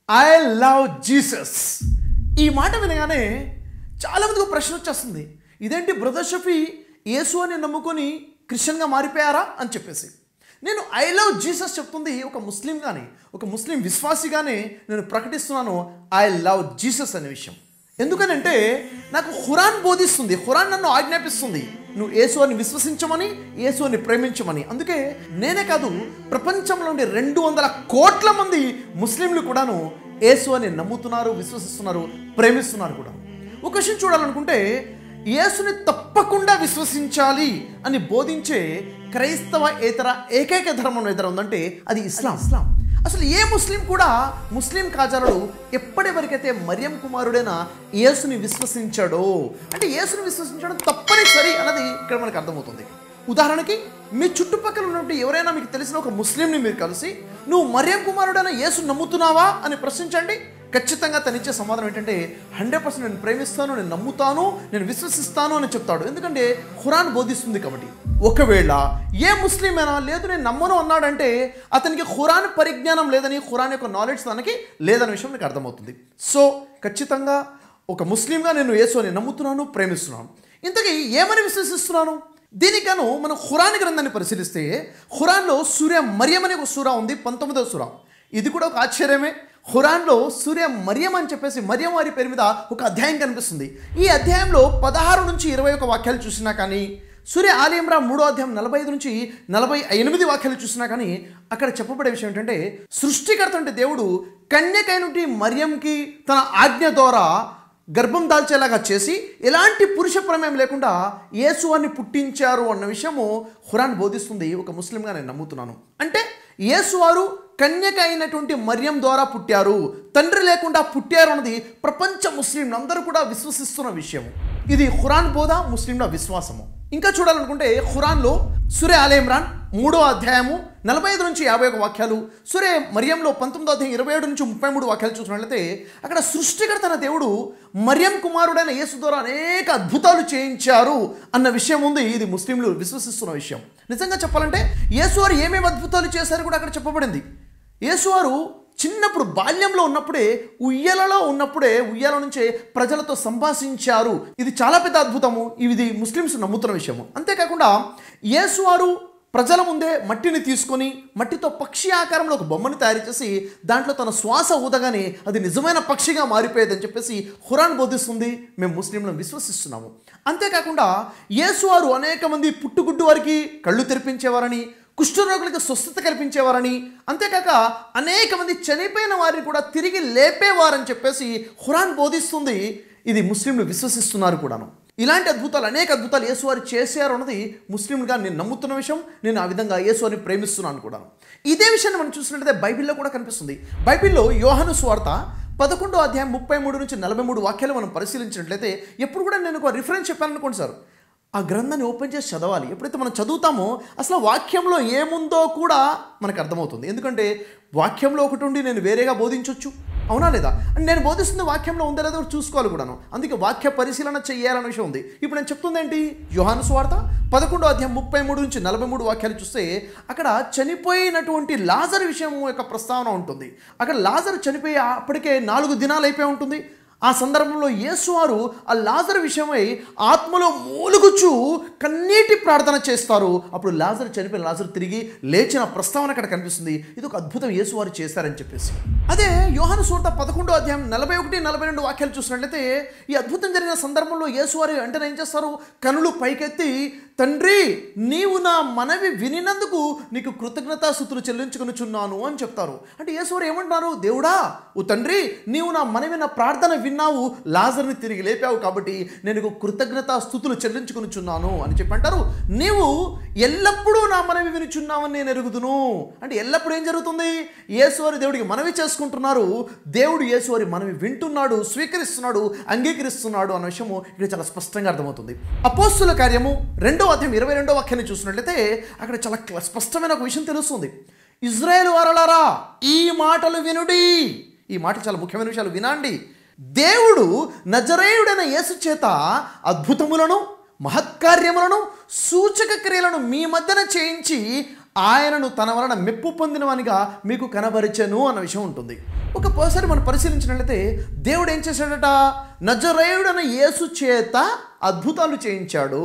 I love Jesus ఈ మాట వినగానే చాలామందికి ఒక ప్రశ్న వచ్చేస్తుంది ఇదేంటి బ్రదర్ షఫీ యేసు అని నమ్ముకొని క్రిస్టియన్గా మారిపోయారా అని చెప్పేసి నేను ఐ లవ్ జీసస్ చెప్తుంది ఒక ముస్లింగానే ఒక ముస్లిం విశ్వాసిగానే నేను ప్రకటిస్తున్నాను ఐ లవ్ జీసస్ అనే విషయం ఎందుకనంటే నాకు ఖురాన్ బోధిస్తుంది ఖురాన్ నన్ను ఆజ్ఞాపిస్తుంది నువ్వు యేసు అని విశ్వసించమని యేసు అని ప్రేమించమని అందుకే నేనే కాదు ప్రపంచంలోని రెండు వందల కోట్ల మంది ముస్లింలు కూడాను యేసు అని నమ్ముతున్నారు విశ్వసిస్తున్నారు ప్రేమిస్తున్నారు కూడా ఒక విషయం చూడాలనుకుంటే యేసుని తప్పకుండా విశ్వసించాలి అని బోధించే క్రైస్తవ ఏతర ఏకైక ధర్మం ఏదైనా ఉందంటే అది ఇస్లాం ఇస్లాం అసలు ఏ ముస్లిం కూడా ముస్లిం కాజారుడు ఎప్పటి వరకైతే మరియం కుమారుడైన యేసుని విశ్వసించాడో అంటే యేసుని విశ్వసించడం తప్పనిసరి అన్నది ఇక్కడ మనకు అర్థమవుతుంది ఉదాహరణకి మీ చుట్టుపక్కల ఉన్నటువంటి ఎవరైనా మీకు తెలిసిన ఒక ముస్లింని మీరు కలిసి నువ్వు మరియం కుమారుడైన యేసు నమ్ముతున్నావా అని ప్రశ్నించండి ఖచ్చితంగా తను ఇచ్చే సమాధానం ఏంటంటే హండ్రెడ్ పర్సెంట్ నేను ప్రేమిస్తాను నేను నమ్ముతాను నేను విశ్వసిస్తాను అని చెప్తాడు ఎందుకంటే ఖురాన్ బోధిస్తుంది కాబట్టి ఒకవేళ ఏ ముస్లిం అయినా లేదు నేను నమ్మను అన్నాడంటే అతనికి ఖురాన్ పరిజ్ఞానం లేదని ఖురాన్ యొక్క నాలెడ్జ్ తనకి లేదనే విషయం నాకు అర్థమవుతుంది సో ఖచ్చితంగా ఒక ముస్లింగా నేను యేసు అని నమ్ముతున్నాను ప్రేమిస్తున్నాను ఇంతకీ ఏమని విశ్వసిస్తున్నాను దీనికను మనం ఖురాన్ గ్రంథాన్ని పరిశీలిస్తే ఖురాన్లో సూర్య మరియం అనే ఒక సూరా ఉంది పంతొమ్మిదవ సూరా ఇది కూడా ఒక ఆశ్చర్యమే ఖురాన్లో సూర్య మరియం అని చెప్పేసి మరియం వారి పేరు మీద ఒక అధ్యాయం కనిపిస్తుంది ఈ అధ్యాయంలో పదహారు నుంచి ఇరవై ఒక వాక్యాలు చూసినా కానీ సూర్య ఆలయంరా మూడో అధ్యాయం నలభై ఐదు నుంచి నలభై ఎనిమిది వాక్యాలు చూసినా కానీ అక్కడ చెప్పబడే విషయం ఏంటంటే సృష్టికర్త అంటే దేవుడు కన్యకైనటి మరియంకి తన ఆజ్ఞ ద్వారా గర్భం దాల్చేలాగా చేసి ఎలాంటి పురుష ప్రమేయం లేకుండా యేసువాన్ని పుట్టించారు అన్న విషయము ఖురాన్ బోధిస్తుంది ఒక ముస్లింగా నేను నమ్ముతున్నాను అంటే యేసువారు కన్యక అయినటువంటి మరియం ద్వారా పుట్టారు తండ్రి లేకుండా పుట్టారు అన్నది ప్రపంచ ముస్లింలు అందరూ కూడా విశ్వసిస్తున్న విషయం ఇది ఖురాన్ బోధ ముస్లింల విశ్వాసము ఇంకా చూడాలనుకుంటే ఖురాన్లో సురే ఆలే ఇమ్రాన్ మూడో అధ్యాయము నలభై ఐదు నుంచి యాభై ఒక వాక్యాలు సురే మరియంలో పంతొమ్మిదో అధ్యాయం ఇరవై ఏడు నుంచి ముప్పై మూడు వాక్యాలు చూసినట్లయితే అక్కడ సృష్టికర్త అయిన దేవుడు మరియం కుమారుడైన యేసు ద్వారా అనేక అద్భుతాలు చేయించారు అన్న విషయం ఉంది ఇది ముస్లింలు విశ్వసిస్తున్న విషయం నిజంగా చెప్పాలంటే యేసు వారు ఏమేమి అద్భుతాలు చేశారు కూడా అక్కడ చెప్పబడింది యేసువారు చిన్నప్పుడు బాల్యంలో ఉన్నప్పుడే ఉయ్యలలో ఉన్నప్పుడే ఉయ్యాల నుంచే ప్రజలతో సంభాషించారు ఇది చాలా పెద్ద అద్భుతము ఇది ముస్లిమ్స్ నమ్ముతున్న విషయము అంతేకాకుండా యేసువారు ప్రజల ముందే మట్టిని తీసుకొని మట్టితో పక్షి ఆకారంలో ఒక బొమ్మని తయారు చేసి దాంట్లో తన శ్వాస ఊదగానే అది నిజమైన పక్షిగా మారిపోయేదని చెప్పేసి ఖురాన్ బోధిస్తుంది మేము ముస్లింలను విశ్వసిస్తున్నాము అంతేకాకుండా యేసువారు అనేక మంది పుట్టుగుడ్డు వారికి కళ్ళు తెరిపించేవారని కుష్ఠరోగులకు స్వస్థత కల్పించేవారని అంతేకాక అనేక మంది చనిపోయిన వారిని కూడా తిరిగి లేపేవారని చెప్పేసి ఖురాన్ బోధిస్తుంది ఇది ముస్లింలు విశ్వసిస్తున్నారు కూడాను ఇలాంటి అద్భుతాలు అనేక అద్భుతాలు యేసువారు చేశారు అన్నది ముస్లింలుగా నేను నమ్ముతున్న విషయం నేను ఆ విధంగా యేసువారిని ప్రేమిస్తున్నాను కూడా ఇదే విషయాన్ని మనం చూసినట్లయితే బైబిల్లో కూడా కనిపిస్తుంది బైబిల్లో యోహను స్వార్త పదకొండో అధ్యాయం ముప్పై మూడు నుంచి నలభై మూడు వాక్యాలు మనం పరిశీలించినట్లయితే ఎప్పుడు కూడా నేను ఒక రిఫరెన్స్ చెప్పాను అనుకోండి సార్ ఆ గ్రంథాన్ని ఓపెన్ చేసి చదవాలి ఎప్పుడైతే మనం చదువుతామో అసలు వాక్యంలో ఏముందో కూడా మనకు అర్థమవుతుంది ఎందుకంటే వాక్యంలో ఒకటి ఉండి నేను వేరేగా బోధించవచ్చు అవునా లేదా అంటే నేను బోధిస్తున్న వాక్యంలో ఉందా లేదో చూసుకోవాలి కూడాను అందుకే వాక్య పరిశీలన చేయాలన్న విషయం ఉంది ఇప్పుడు నేను చెప్తుంది ఏంటి యోహాను స్వార్త పదకొండో అధ్యాయం ముప్పై మూడు నుంచి నలభై మూడు వాక్యాలు చూస్తే అక్కడ చనిపోయినటువంటి లాజర్ విషయం యొక్క ప్రస్తావన ఉంటుంది అక్కడ లాజర్ చనిపోయి అప్పటికే నాలుగు దినాలు అయిపోయి ఉంటుంది ఆ సందర్భంలో యేసువారు ఆ లాజర్ విషయమై ఆత్మలో మూలుగుచు కన్నీటి ప్రార్థన చేస్తారు అప్పుడు లాజర్ చనిపోయిన లాజర్ తిరిగి లేచిన ప్రస్తావన అక్కడ కనిపిస్తుంది ఇది ఒక అద్భుతం యేసువారు చేశారని చెప్పేసి అదే యోహాను సూర్త పదకొండో అధ్యాయం నలభై ఒకటి నలభై రెండు వాక్యాలు చూసినట్లయితే ఈ అద్భుతం జరిగిన సందర్భంలో యేసువారు వెంటనే ఏం చేస్తారు కనులు పైకెత్తి తండ్రి నీవు నా మనవి వినినందుకు నీకు కృతజ్ఞతాస్థుతులు చెల్లించుకొనుచున్నాను అని చెప్తారు అంటే యేసువారు ఏమంటున్నారు దేవుడా ఓ తండ్రి నీవు నా మనవి నా ప్రార్థన విన్నావు లాజర్ని తిరిగి లేపావు కాబట్టి నేను నీకు కృతజ్ఞతాస్థుతులు చెల్లించుకొనుచున్నాను అని చెప్పి అంటారు నీవు ఎల్లప్పుడూ నా మనవి వినుచున్నావని నేను ఎరుగుదును అంటే ఎల్లప్పుడూ ఏం జరుగుతుంది యేసువారి దేవుడికి మనవి చేసుకుంటున్నారు దేవుడు యేసువారి మనవి వింటున్నాడు స్వీకరిస్తున్నాడు అంగీకరిస్తున్నాడు అన్న విషయము ఇక్కడ చాలా స్పష్టంగా అర్థమవుతుంది అపోస్తుల కార్యము రెండో అధ్యాయం ఇరవై రెండో వాక్యాన్ని చూసినట్లయితే అక్కడ చాలా క్ల- స్పష్టమైన ఒక విషయం తెలుస్తుంది ఇజ్రాయేల్ వారలారా ఈ మాటలు వినుడి ఈ మాటలు చాలా ముఖ్యమైన విషయాలు వినండి దేవుడు నజరేయుడైన యేసు చేత అద్భుతములను మహత్కార్యములను సూచక క్రియలను మీ మధ్యన చేయించి ఆయనను తన వలన మెప్పు పొందినవానిగా మీకు కనబరిచెను అన్న విషయం ఉంటుంది ఒకసారి మనం పరిశీలించినట్లయితే దేవుడు ఏం చేశాడట నజరేయుడన యేసు చేత అద్భుతాలు చేయించాడు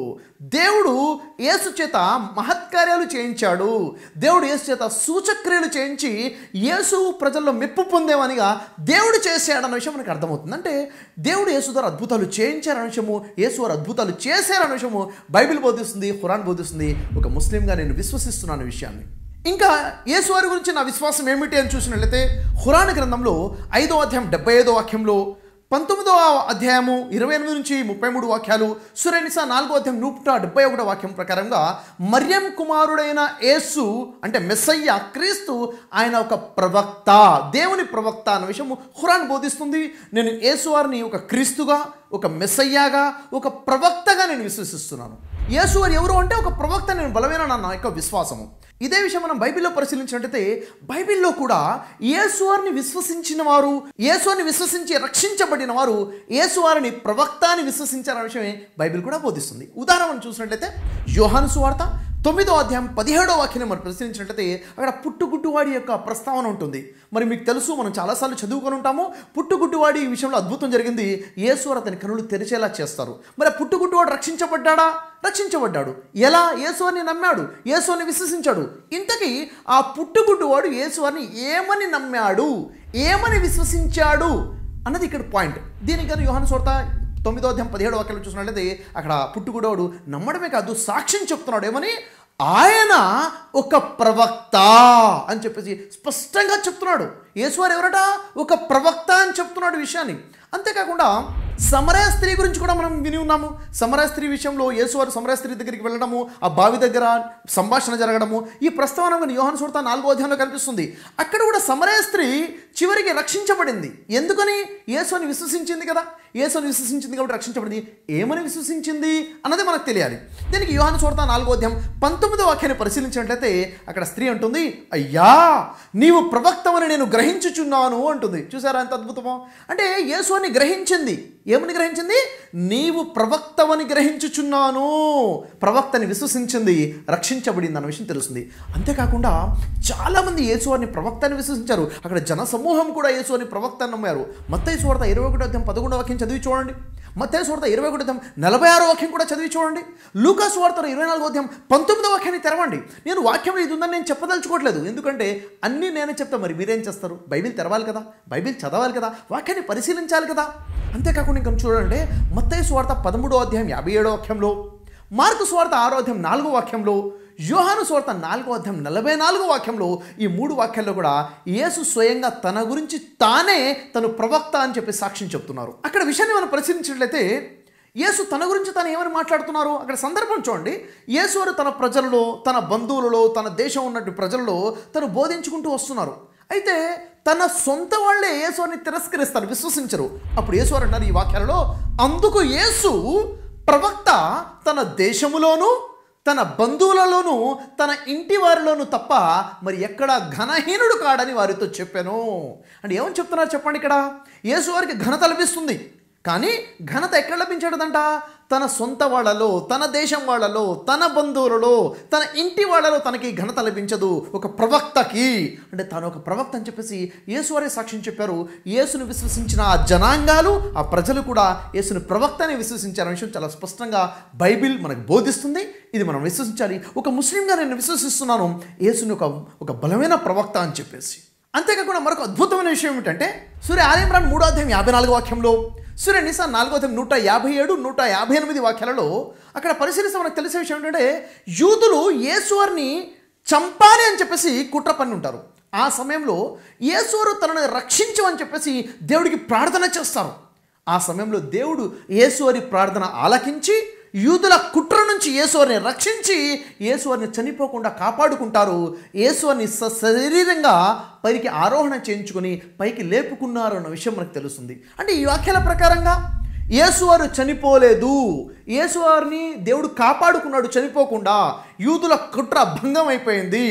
దేవుడు యేసు చేత మహత్కార్యాలు చేయించాడు దేవుడు యేసు చేత సూచక్రియలు చేయించి యేసు ప్రజల్లో మెప్పు పొందేవనిగా దేవుడు చేశాడన్న విషయం మనకు అర్థమవుతుంది అంటే దేవుడు యేసు ద్వారా అద్భుతాలు చేయించారన్న విషయము యేసు వారు అద్భుతాలు చేశారన్న విషయము బైబిల్ బోధిస్తుంది ఖురాన్ బోధిస్తుంది ఒక ముస్లింగా నేను విశ్వసిస్తున్నాను ఈ విషయాన్ని ఇంకా యేసు వారి గురించి నా విశ్వాసం ఏమిటి అని చూసినట్లయితే ఖురాన్ గ్రంథంలో ఐదో అధ్యాయం డెబ్బై ఐదో వాక్యంలో పంతొమ్మిదవ అధ్యాయము ఇరవై ఎనిమిది నుంచి ముప్పై మూడు వాక్యాలు సురేనిసా నాలుగో అధ్యాయం నూట డెబ్బై ఒకటో వాక్యం ప్రకారంగా మర్యం కుమారుడైన యేసు అంటే మెస్సయ్య క్రీస్తు ఆయన ఒక ప్రవక్త దేవుని ప్రవక్త అన్న విషయము ఖురాన్ బోధిస్తుంది నేను యేసు వారిని ఒక క్రీస్తుగా ఒక మెస్సయ్యాగా ఒక ప్రవక్తగా నేను విశ్వసిస్తున్నాను యేసు వారు ఎవరు అంటే ఒక ప్రవక్త నేను బలమైన నా యొక్క విశ్వాసము ఇదే విషయం మనం బైబిల్లో పరిశీలించినట్టయితే బైబిల్లో కూడా యేసువారిని విశ్వసించిన వారు యేసువారిని విశ్వసించి రక్షించబడిన వారు యేసువారిని ప్రవక్త అని విశ్వసించారనే విషయమే బైబిల్ కూడా బోధిస్తుంది ఉదాహరణ చూసినట్లయితే యోహాను సువార్త తొమ్మిదో అధ్యాయం పదిహేడో వాక్యాన్ని మనం పరిశీలించినట్లయితే అక్కడ పుట్టుగుట్టువాడి యొక్క ప్రస్తావన ఉంటుంది మరి మీకు తెలుసు మనం చాలాసార్లు చదువుకొని ఉంటాము పుట్టుగుట్టువాడి ఈ విషయంలో అద్భుతం జరిగింది యేసువారు అతని కనులు తెరిచేలా చేస్తారు మరి ఆ పుట్టుగుట్టువాడు రక్షించబడ్డాడా రక్షించబడ్డాడు ఎలా యేసువారిని నమ్మాడు యేసువారిని విశ్వసించాడు ఇంతకీ ఆ పుట్టుగుట్టువాడు యేసువారిని ఏమని నమ్మాడు ఏమని విశ్వసించాడు అన్నది ఇక్కడ పాయింట్ దీనికి కానీ యోహాను సోర్త తొమ్మిదో అధ్యాయం పదిహేడు వాక్యాలు చూసినట్లయితే అక్కడ పుట్టుగుడోడు నమ్మడమే కాదు సాక్ష్యం చెప్తున్నాడు ఏమని ఆయన ఒక ప్రవక్త అని చెప్పేసి స్పష్టంగా చెప్తున్నాడు యేసువారు ఎవరట ఒక ప్రవక్త అని చెప్తున్నాడు ఈ విషయాన్ని అంతేకాకుండా సమరయ స్త్రీ గురించి కూడా మనం విని ఉన్నాము సమరయ స్త్రీ విషయంలో యేసువారు సమరయ స్త్రీ దగ్గరికి వెళ్ళడము ఆ బావి దగ్గర సంభాషణ జరగడము ఈ ప్రస్తావన మన యోహాను సుడత నాలుగో అధ్యాయంలో కనిపిస్తుంది అక్కడ కూడా సమరయ స్త్రీ చివరికి రక్షించబడింది ఎందుకని యేసుని విశ్వసించింది కదా యేసుని విశ్వసించింది కాబట్టి రక్షించబడింది ఏమని విశ్వసించింది అన్నది మనకు తెలియాలి దీనికి యోహాను సుడత నాలుగో అధ్యాయం పంతొమ్మిదో వాక్యాన్ని పరిశీలించినట్లయితే అక్కడ స్త్రీ అంటుంది అయ్యా నీవు ప్రవక్తవని నేను గ్రహించుచున్నాను అంటుంది చూసారా ఎంత అద్భుతమో అంటే యేసుని గ్రహించింది ఏమని గ్రహించింది నీవు ప్రవక్తవని గ్రహించుచున్నాను ప్రవక్తని విశ్వసించింది రక్షించబడింది అన్న విషయం తెలుస్తుంది అంతేకాకుండా చాలామంది యేసువారిని ప్రవక్తని విశ్వసించారు అక్కడ జన సమూహం కూడా యేసువారిని ప్రవక్త అని నమ్మారు మత్తయి సువార్త ఇరవై ఒకటో అధ్యాయం పదకొండో వాక్యం చదివి చూడండి మత్తయి సువార్త ఇరవై ఒకటో అధ్యాయం నలభై ఆరో వాక్యం కూడా చదివి చూడండి లూకా సువార్త ఇరవై నాలుగో అధ్యాయం పంతొమ్మిదో వాక్యాన్ని తెరవండి నేను వాక్యం ఇది ఉందని నేను చెప్పదలుచుకోవట్లేదు ఎందుకంటే అన్నీ నేనే చెప్తా మరి మీరేం చేస్తారు బైబిల్ తెరవాలి కదా బైబిల్ చదవాలి కదా వాక్యాన్ని పరిశీలించాలి కదా అంతేకాకుండా ఇంకా చూడండి మత్తయి స్వార్థ పదమూడో అధ్యాయం యాభై ఏడో వాక్యంలో మార్కు స్వార్థ ఆరో అధ్యాయం నాలుగో వాక్యంలో యోహాను స్వార్థ నాలుగో అధ్యాయం నలభై నాలుగో వాక్యంలో ఈ మూడు వాక్యాల్లో కూడా యేసు స్వయంగా తన గురించి తానే తను ప్రవక్త అని చెప్పి సాక్ష్యం చెప్తున్నారు అక్కడ విషయాన్ని మనం పరిశీలించినట్లయితే యేసు తన గురించి తను ఏమని మాట్లాడుతున్నారు అక్కడ సందర్భం చూడండి యేసువారు తన ప్రజలలో తన బంధువులలో తన దేశం ఉన్నట్టు ప్రజల్లో తను బోధించుకుంటూ వస్తున్నారు అయితే తన సొంత వాళ్ళే యేసుని తిరస్కరిస్తారు విశ్వసించరు అప్పుడు యేసువారు అంటారు ఈ వాక్యాలలో అందుకు యేసు ప్రవక్త తన దేశములోను తన బంధువులలోనూ తన ఇంటి వారిలోనూ తప్ప మరి ఎక్కడ ఘనహీనుడు కాడని వారితో చెప్పాను అంటే ఏమని చెప్తున్నారు చెప్పండి ఇక్కడ యేసు వారికి ఘనత లభిస్తుంది కానీ ఘనత ఎక్కడ లభించాడదంట తన సొంత వాళ్ళలో తన దేశం వాళ్ళలో తన బంధువులలో తన ఇంటి వాళ్ళలో తనకి ఘనత లభించదు ఒక ప్రవక్తకి అంటే తాను ఒక ప్రవక్త అని చెప్పేసి యేసువారే సాక్ష్యం చెప్పారు యేసును విశ్వసించిన ఆ జనాంగాలు ఆ ప్రజలు కూడా యేసుని ప్రవక్త అని విశ్వసించారనే విషయం చాలా స్పష్టంగా బైబిల్ మనకు బోధిస్తుంది ఇది మనం విశ్వసించాలి ఒక ముస్లింగా నేను విశ్వసిస్తున్నాను యేసుని ఒక ఒక బలమైన ప్రవక్త అని చెప్పేసి అంతేకాకుండా మరొక అద్భుతమైన విషయం ఏమిటంటే సూర్య ఆలయమ్రాన్ మూడో అధ్యాయం యాభై నాలుగో వాక్యంలో సూర్య నిసా నాలుగో అధ్యాయం నూట యాభై ఏడు నూట యాభై ఎనిమిది వాక్యాలలో అక్కడ పరిశీలిస్తే మనకు తెలిసే విషయం ఏంటంటే యూదులు యేసువారిని చంపాలి అని చెప్పేసి కుట్ర పని ఉంటారు ఆ సమయంలో యేసువారు తనను రక్షించమని చెప్పేసి దేవుడికి ప్రార్థన చేస్తారు ఆ సమయంలో దేవుడు యేసువారి ప్రార్థన ఆలకించి యూదుల కుట్ర నుంచి యేసువారిని రక్షించి యేసువారిని చనిపోకుండా కాపాడుకుంటారు యేసువారిని సశరీరంగా పైకి ఆరోహణ చేయించుకొని పైకి లేపుకున్నారు అన్న విషయం మనకు తెలుస్తుంది అంటే ఈ వాక్యాల ప్రకారంగా యేసువారు చనిపోలేదు యేసువారిని దేవుడు కాపాడుకున్నాడు చనిపోకుండా యూదుల కుట్ర భంగం అయిపోయింది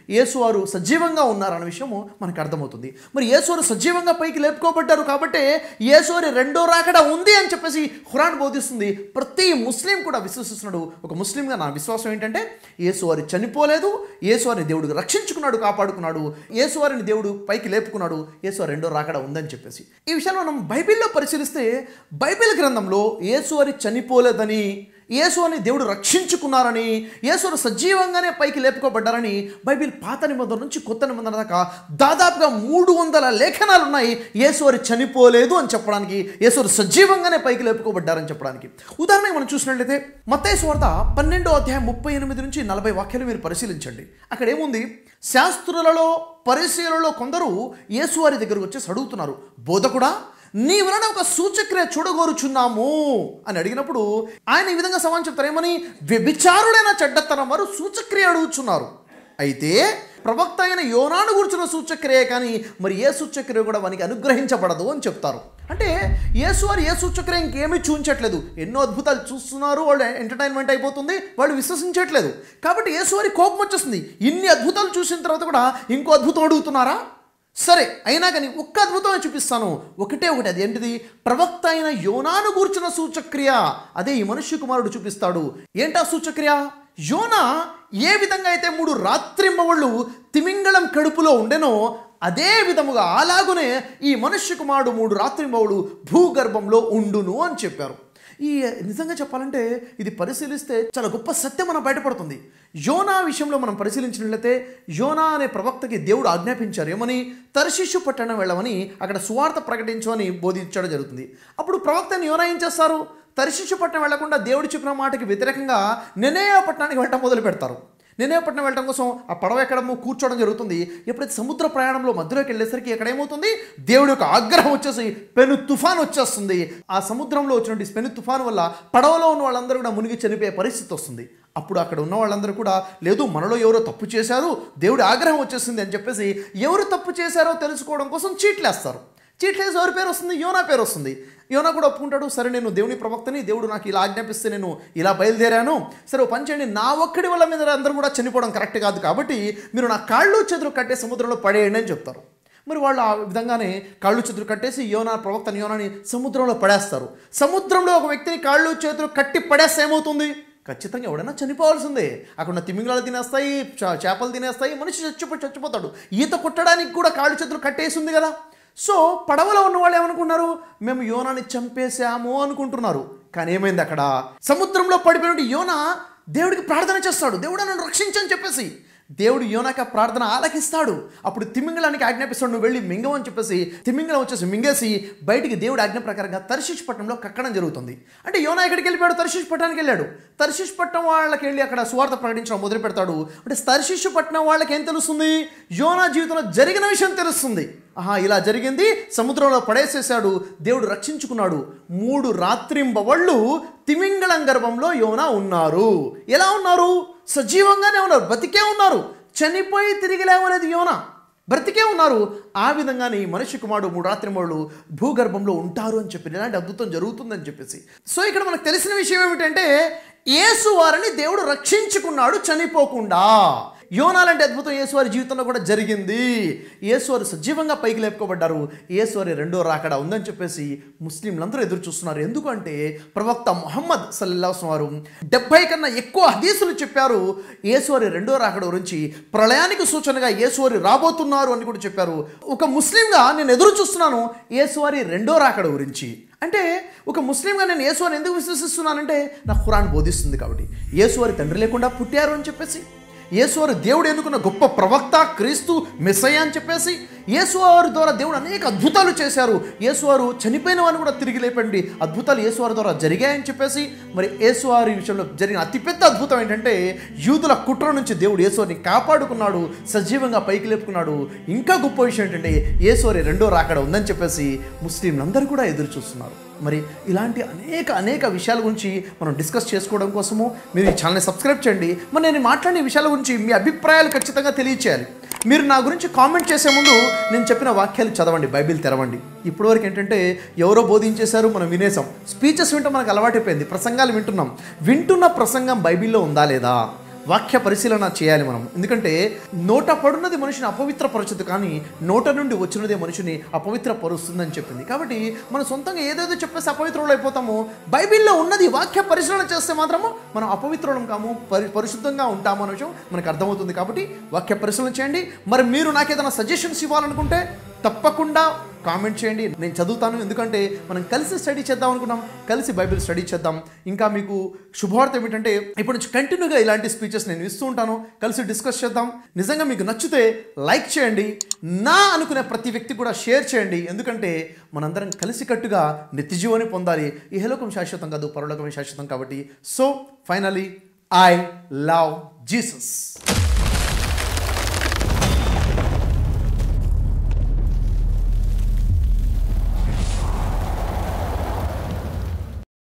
యేసువారు సజీవంగా ఉన్నారన్న విషయము మనకు అర్థమవుతుంది మరి యేసువారు సజీవంగా పైకి లేపుకోబడ్డారు కాబట్టి యేసువారి రెండో రాకడ ఉంది అని చెప్పేసి ఖురాన్ బోధిస్తుంది ప్రతి ముస్లిం కూడా విశ్వసిస్తున్నాడు ఒక ముస్లింగా నా విశ్వాసం ఏంటంటే యేసువారి చనిపోలేదు యేసువారిని దేవుడు రక్షించుకున్నాడు కాపాడుకున్నాడు యేసువారిని దేవుడు పైకి లేపుకున్నాడు యేసువారి రెండో రాకడ ఉందని చెప్పేసి ఈ విషయాన్ని మనం బైబిల్లో పరిశీలిస్తే బైబిల్ గ్రంథంలో యేసువారి చనిపోలేదని యేసుని దేవుడు రక్షించుకున్నారని యేసును సజీవంగానే పైకి లేపుకోబడ్డారని బైబిల్ పాత నిబంధన నుంచి కొత్త నిబంధన దాకా దాదాపుగా మూడు వందల లేఖనాలు ఉన్నాయి యేసువారి చనిపోలేదు అని చెప్పడానికి యేసువారు సజీవంగానే పైకి లేపుకోబడ్డారని చెప్పడానికి ఉదాహరణకి మనం చూసినట్లయితే మత్తయి వార్త పన్నెండో అధ్యాయం ముప్పై ఎనిమిది నుంచి నలభై వాక్యాలు మీరు పరిశీలించండి అక్కడ ఏముంది శాస్త్రులలో పరిశీలలో కొందరు యేసువారి దగ్గరకు వచ్చేసి అడుగుతున్నారు బోధకుడా నీ వలన ఒక సూచక్రియ చూడగోరుచున్నాము అని అడిగినప్పుడు ఆయన ఈ విధంగా సమాధానం చెప్తారు ఏమని వ్యభిచారుడైన చెడ్డతనం వారు సూచక్రియ అడుగుచున్నారు అయితే ప్రవక్త అయిన యోనాను గురించిన సూచక్రియ కానీ మరి ఏ సూచక్రియ కూడా వానికి అనుగ్రహించబడదు అని చెప్తారు అంటే యేసు వారు ఏ సూచక్రియ ఇంకేమీ చూపించట్లేదు ఎన్నో అద్భుతాలు చూస్తున్నారు వాళ్ళు ఎంటర్టైన్మెంట్ అయిపోతుంది వాళ్ళు విశ్వసించట్లేదు కాబట్టి యేసు వారి కోపం వచ్చేస్తుంది ఇన్ని అద్భుతాలు చూసిన తర్వాత కూడా ఇంకో అద్భుతం అడుగుతున్నారా సరే అయినా కానీ ఒక్క అద్భుతమే చూపిస్తాను ఒకటే ఒకటి అది ఏంటిది ప్రవక్త అయిన యోనాను గూర్చిన సూచక్రియ అదే ఈ మనుష్య కుమారుడు చూపిస్తాడు ఏంటా సూచక్రియ యోనా ఏ విధంగా అయితే మూడు రాత్రింబవళ్ళు తిమింగళం కడుపులో ఉండెనో అదే విధముగా అలాగునే ఈ మనుష్య కుమారుడు మూడు రాత్రింబవళ్ళు భూగర్భంలో ఉండును అని చెప్పారు ఈ నిజంగా చెప్పాలంటే ఇది పరిశీలిస్తే చాలా గొప్ప సత్యం మనం బయటపడుతుంది యోనా విషయంలో మనం పరిశీలించినట్లయితే యోనా అనే ప్రవక్తకి దేవుడు ఆజ్ఞాపించారు ఏమని తర్శిష్యు పట్టణం వెళ్ళమని అక్కడ సువార్త ప్రకటించమని బోధించడం జరుగుతుంది అప్పుడు ప్రవక్తని యోనా ఏం చేస్తారు తర్శిష్యు పట్టణం వెళ్లకుండా దేవుడు చెప్పిన మాటకి వ్యతిరేకంగా నెనేయా పట్టణానికి వెళ్ళటం మొదలు పెడతారు నేనేపట్నం వెళ్ళడం కోసం ఆ పడవ ఎక్కడము కూర్చోవడం జరుగుతుంది ఎప్పుడైతే సముద్ర ప్రయాణంలో మధ్యలోకి వెళ్ళేసరికి ఎక్కడ ఏమవుతుంది దేవుడి యొక్క ఆగ్రహం వచ్చేసి పెను తుఫాన్ వచ్చేస్తుంది ఆ సముద్రంలో వచ్చినటువంటి పెను తుఫాన్ వల్ల పడవలో ఉన్న వాళ్ళందరూ కూడా మునిగి చనిపోయే పరిస్థితి వస్తుంది అప్పుడు అక్కడ ఉన్న వాళ్ళందరూ కూడా లేదు మనలో ఎవరో తప్పు చేశారు దేవుడి ఆగ్రహం వచ్చేసింది అని చెప్పేసి ఎవరు తప్పు చేశారో తెలుసుకోవడం కోసం చీట్లేస్తారు చీట్లేసి ఎవరి పేరు వస్తుంది యోనా పేరు వస్తుంది యోనా కూడా ఒప్పుకుంటాడు సరే నేను దేవుని ప్రవక్తని దేవుడు నాకు ఇలా ఆజ్ఞాపిస్తే నేను ఇలా బయలుదేరాను సరే ఓ పని చేయండి నా ఒక్కడి వల్ల మీద అందరూ కూడా చనిపోవడం కరెక్ట్ కాదు కాబట్టి మీరు నా కాళ్ళు చేతులు కట్టే సముద్రంలో పడేయండి అని చెప్తారు మరి వాళ్ళు ఆ విధంగానే కాళ్ళు చేతులు కట్టేసి యోనా ప్రవక్తని యోనాని సముద్రంలో పడేస్తారు సముద్రంలో ఒక వ్యక్తిని కాళ్ళు చేతులు కట్టి పడేస్తే ఏమవుతుంది ఖచ్చితంగా ఎవడైనా చనిపోవాల్సిందే అక్కడ ఉన్న తిమింగళాలు తినేస్తాయి చ- చేపలు తినేస్తాయి మనిషి చచ్చిపో చచ్చిపోతాడు ఈత కొట్టడానికి కూడా కాళ్ళు చేతులు కట్టేసి ఉంది కదా సో పడవలో ఉన్న వాళ్ళు ఏమనుకున్నారు మేము యోనాని చంపేశాము అనుకుంటున్నారు కానీ ఏమైంది అక్కడ సముద్రంలో పడిపోయిన యోన దేవుడికి ప్రార్థన చేస్తాడు దేవుడు నన్ను రక్షించని చెప్పేసి దేవుడు యోనాక ప్రార్థన ఆలకిస్తాడు అప్పుడు తిమింగళానికి ఆజ్ఞాపిస్తాడు నువ్వు వెళ్ళి మింగవని చెప్పేసి తిమింగళం వచ్చేసి మింగేసి బయటికి దేవుడి ఆజ్ఞ ప్రకారంగా తర్శిష్ పట్టణంలో కక్కడం జరుగుతుంది అంటే యోనా ఎక్కడికి వెళ్ళిపోయాడు తర్శిష్ పట్టణానికి వెళ్ళాడు తర్శిష్ పట్టణం వాళ్ళకి వెళ్ళి అక్కడ స్వార్థ ప్రకటించడం మొదలు పెడతాడు అంటే తర్శిష్ పట్టణం వాళ్ళకి ఏం తెలుస్తుంది యోనా జీవితంలో జరిగిన విషయం తెలుస్తుంది ఆహా ఇలా జరిగింది సముద్రంలో పడేసేసాడు దేవుడు రక్షించుకున్నాడు మూడు రాత్రింబవళ్ళు తిమింగళం గర్భంలో యోనా ఉన్నారు ఎలా ఉన్నారు సజీవంగానే ఉన్నారు బతికే ఉన్నారు చనిపోయి తిరిగి లేవనేది యోనా బ్రతికే ఉన్నారు ఆ విధంగానే ఈ మనిషి కుమారుడు మూడు రాత్రింబవళ్ళు భూగర్భంలో ఉంటారు అని చెప్పి ఇలాంటి అద్భుతం జరుగుతుందని చెప్పేసి సో ఇక్కడ మనకు తెలిసిన విషయం ఏమిటంటే యేసు వారిని దేవుడు రక్షించుకున్నాడు చనిపోకుండా యోనాలంటే అద్భుతం యేసువారి జీవితంలో కూడా జరిగింది యేసువారు సజీవంగా పైకి లేపుకోబడ్డారు యేసువారి రెండో రాకడ ఉందని చెప్పేసి ముస్లింలందరూ ఎదురు చూస్తున్నారు ఎందుకంటే ప్రవక్త మొహమ్మద్ సల్లాహం వారు డెబ్బై కన్నా ఎక్కువ హదీసులు చెప్పారు యేసువారి రెండో రాకడ గురించి ప్రళయానికి సూచనగా యేసువారి రాబోతున్నారు అని కూడా చెప్పారు ఒక ముస్లింగా నేను ఎదురు చూస్తున్నాను యేసువారి రెండో రాకడ గురించి అంటే ఒక ముస్లింగా నేను యేసువారిని ఎందుకు విశ్వసిస్తున్నానంటే నాకు ఖురాన్ బోధిస్తుంది కాబట్టి యేసువారి తండ్రి లేకుండా పుట్టారు అని చెప్పేసి యేసువారు దేవుడు ఎన్నుకున్న గొప్ప ప్రవక్త క్రీస్తు మెస్సయ్య అని చెప్పేసి యేసువారి ద్వారా దేవుడు అనేక అద్భుతాలు చేశారు యేసువారు చనిపోయిన వారిని కూడా తిరిగి లేపండి అద్భుతాలు యేసువారి ద్వారా జరిగాయని చెప్పేసి మరి యేసువారి విషయంలో జరిగిన అతిపెద్ద అద్భుతం ఏంటంటే యూదుల కుట్ర నుంచి దేవుడు యేసువారిని కాపాడుకున్నాడు సజీవంగా పైకి లేపుకున్నాడు ఇంకా గొప్ప విషయం ఏంటంటే యేసువారి రెండో రాకడ ఉందని చెప్పేసి ముస్లింలందరూ కూడా ఎదురు చూస్తున్నారు మరి ఇలాంటి అనేక అనేక విషయాల గురించి మనం డిస్కస్ చేసుకోవడం కోసము మీరు ఈ ఛానల్ని సబ్స్క్రైబ్ చేయండి మరి నేను మాట్లాడిన విషయాల గురించి మీ అభిప్రాయాలు ఖచ్చితంగా తెలియచేయాలి మీరు నా గురించి కామెంట్ చేసే ముందు నేను చెప్పిన వాక్యాలు చదవండి బైబిల్ తెరవండి ఇప్పటివరకు ఏంటంటే ఎవరో బోధించేశారు మనం వినేసాం స్పీచెస్ వింటే మనకు అలవాటైపోయింది ప్రసంగాలు వింటున్నాం వింటున్న ప్రసంగం బైబిల్లో ఉందా లేదా వాక్య పరిశీలన చేయాలి మనం ఎందుకంటే నోట పడున్నది మనిషిని అపవిత్రపరచదు కానీ నోట నుండి వచ్చినదే మనిషిని అపవిత్రపరుస్తుందని చెప్పింది కాబట్టి మనం సొంతంగా ఏదేదో చెప్పేసి అపవిత్రులు అయిపోతాము బైబిల్లో ఉన్నది వాక్య పరిశీలన చేస్తే మాత్రము మనం అపవిత్రులం కాము పరి పరిశుద్ధంగా ఉంటాము అనే విషయం మనకు అర్థమవుతుంది కాబట్టి వాక్య పరిశీలన చేయండి మరి మీరు నాకు ఏదైనా సజెషన్స్ ఇవ్వాలనుకుంటే తప్పకుండా కామెంట్ చేయండి నేను చదువుతాను ఎందుకంటే మనం కలిసి స్టడీ చేద్దాం అనుకున్నాం కలిసి బైబిల్ స్టడీ చేద్దాం ఇంకా మీకు శుభవార్త ఏమిటంటే ఇప్పటి నుంచి కంటిన్యూగా ఇలాంటి స్పీచెస్ నేను ఇస్తూ ఉంటాను కలిసి డిస్కస్ చేద్దాం నిజంగా మీకు నచ్చితే లైక్ చేయండి నా అనుకునే ప్రతి వ్యక్తి కూడా షేర్ చేయండి ఎందుకంటే మనందరం కలిసికట్టుగా నిత్యజీవాన్ని పొందాలి ఈ హలోకం శాశ్వతం కాదు పరలోకమే శాశ్వతం కాబట్టి so finally I love Jesus